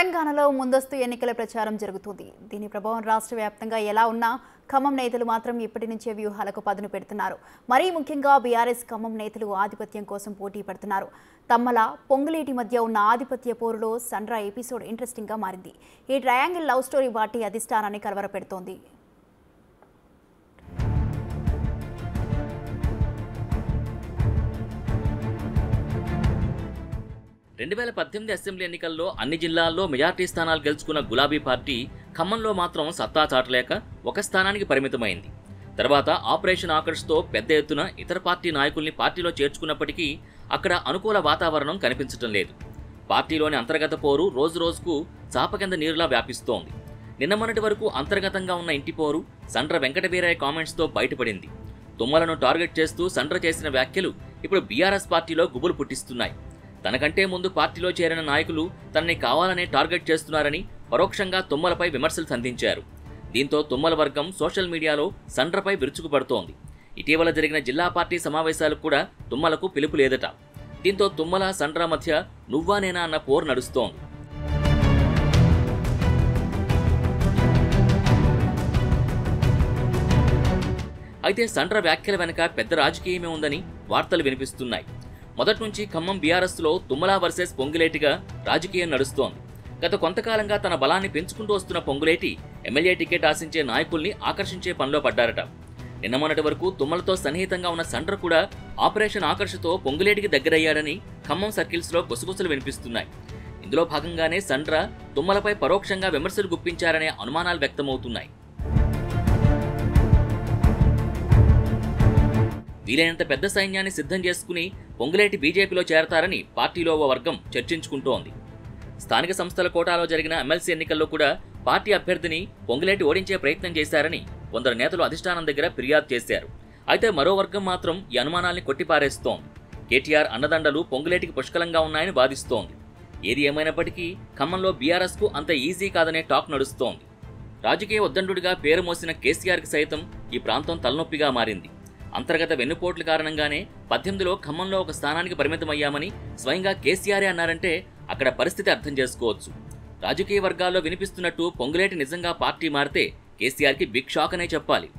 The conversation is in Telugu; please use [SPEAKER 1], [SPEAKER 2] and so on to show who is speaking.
[SPEAKER 1] తెలంగాణలో ముందస్తు ఎన్నికల ప్రచారం జరుగుతుంది దీని ప్రభావం రాష్ట్ర వ్యాప్తంగా ఎలా ఉన్నా ఖమ్మం నేతలు మాత్రం ఇప్పటి నుంచే వ్యూహాలకు పదును పెడుతున్నారు మరీ ముఖ్యంగా బీఆర్ఎస్ ఖమ్మం నేతలు ఆధిపత్యం కోసం పోటీ పడుతున్నారు తమ్మల పొంగులేటి మధ్య ఉన్న ఆధిపత్య పోరులో సన్రా ఎపిసోడ్ ఇంట్రెస్టింగ్గా మారింది ఈ ట్రయాంగిల్ లవ్ స్టోరీ వాటి అధిష్టానాన్ని కలవరపెడుతోంది
[SPEAKER 2] రెండు వేల పద్దెనిమిది అసెంబ్లీ ఎన్నికల్లో అన్ని జిల్లాల్లో మెజార్టీ స్థానాలు గెలుచుకున్న గులాబీ పార్టీ ఖమ్మంలో మాత్రం సత్తా చాటలేక ఒక స్థానానికి పరిమితమైంది తర్వాత ఆపరేషన్ ఆకర్ష్తో పెద్ద ఎత్తున ఇతర పార్టీ నాయకుల్ని పార్టీలో చేర్చుకున్నప్పటికీ అక్కడ అనుకూల వాతావరణం కనిపించటం లేదు పార్టీలోని అంతర్గత పోరు రోజు రోజుకు చాప కింద నీరులా వ్యాపిస్తోంది నిన్న మొన్నటి వరకు అంతర్గతంగా ఉన్న ఇంటి పోరు సండ్ర వెంకట వీరయ్య కామెంట్స్తో బయటపడింది తుమ్మలను టార్గెట్ చేస్తూ సండ్ర చేసిన వ్యాఖ్యలు ఇప్పుడు బీఆర్ఎస్ పార్టీలో గుబులు పుట్టిస్తున్నాయి తనకంటే ముందు పార్టీలో చేరిన నాయకులు తనని కావాలనే టార్గెట్ చేస్తున్నారని పరోక్షంగా తుమ్మలపై విమర్శలు సంధించారు దీంతో తుమ్మల వర్గం సోషల్ మీడియాలో సండ్రపై విరుచుకుపడుతోంది ఇటీవల జరిగిన జిల్లా పార్టీ సమావేశాలకు కూడా తుమ్మలకు పిలుపు లేదట దీంతో తుమ్మల సండ్ర మధ్య నువ్వా నేనా అన్న పోరు నడుస్తోంది అయితే సండ్ర వ్యాఖ్యల వెనక పెద్ద రాజకీయమే ఉందని వార్తలు వినిపిస్తున్నాయి మొదటి నుంచి ఖమ్మం బీఆర్ఎస్లో తుమ్మల వర్సెస్ పొంగులేటిగా రాజకీయం నడుస్తోంది గత కొంతకాలంగా తన బలాన్ని పెంచుకుంటూ వస్తున్న పొంగులేటి ఎమ్మెల్యే టికెట్ ఆశించే నాయకుల్ని ఆకర్షించే పనిలో పడ్డారట నిన్న మొన్నటి వరకు తుమ్మలతో సన్నిహితంగా ఉన్న సండ్ర కూడా ఆపరేషన్ ఆకర్షతో పొంగులేటికి దగ్గరయ్యాడని ఖమ్మం సర్కిల్స్లో గుసగుసలు వినిపిస్తున్నాయి ఇందులో భాగంగానే సండ్ర తుమ్మలపై పరోక్షంగా విమర్శలు గుప్పించారనే అనుమానాలు వ్యక్తమవుతున్నాయి వీలైనంత పెద్ద సైన్యాన్ని సిద్ధం చేసుకుని పొంగులేటి బీజేపీలో చేరతారని పార్టీలో ఓ వర్గం చర్చించుకుంటోంది స్థానిక సంస్థల కోటాలో జరిగిన ఎమ్మెల్సీ ఎన్నికల్లో కూడా పార్టీ అభ్యర్థిని పొంగులేటి ఓడించే ప్రయత్నం చేశారని కొందరు నేతలు అధిష్టానం దగ్గర ఫిర్యాదు చేశారు అయితే మరో వర్గం మాత్రం ఈ అనుమానాల్ని కొట్టిపారేస్తోంది కేటీఆర్ అండదండలు పొంగులేటికి పుష్కలంగా ఉన్నాయని వాదిస్తోంది ఏది ఏమైనప్పటికీ ఖమ్మంలో బీఆర్ఎస్కు అంత ఈజీ కాదనే టాక్ నడుస్తోంది రాజకీయ ఉద్దండుడిగా పేరు మోసిన కేసీఆర్కి సైతం ఈ ప్రాంతం తలనొప్పిగా మారింది అంతర్గత వెన్నుపోట్ల కారణంగానే పద్దెనిమిదిలో ఖమ్మంలో ఒక స్థానానికి పరిమితమయ్యామని స్వయంగా కేసీఆరే అన్నారంటే అక్కడ పరిస్థితి అర్థం చేసుకోవచ్చు రాజకీయ వర్గాల్లో వినిపిస్తున్నట్టు పొంగులేటి నిజంగా పార్టీ మారితే కేసీఆర్కి బిగ్ షాక్ అనే చెప్పాలి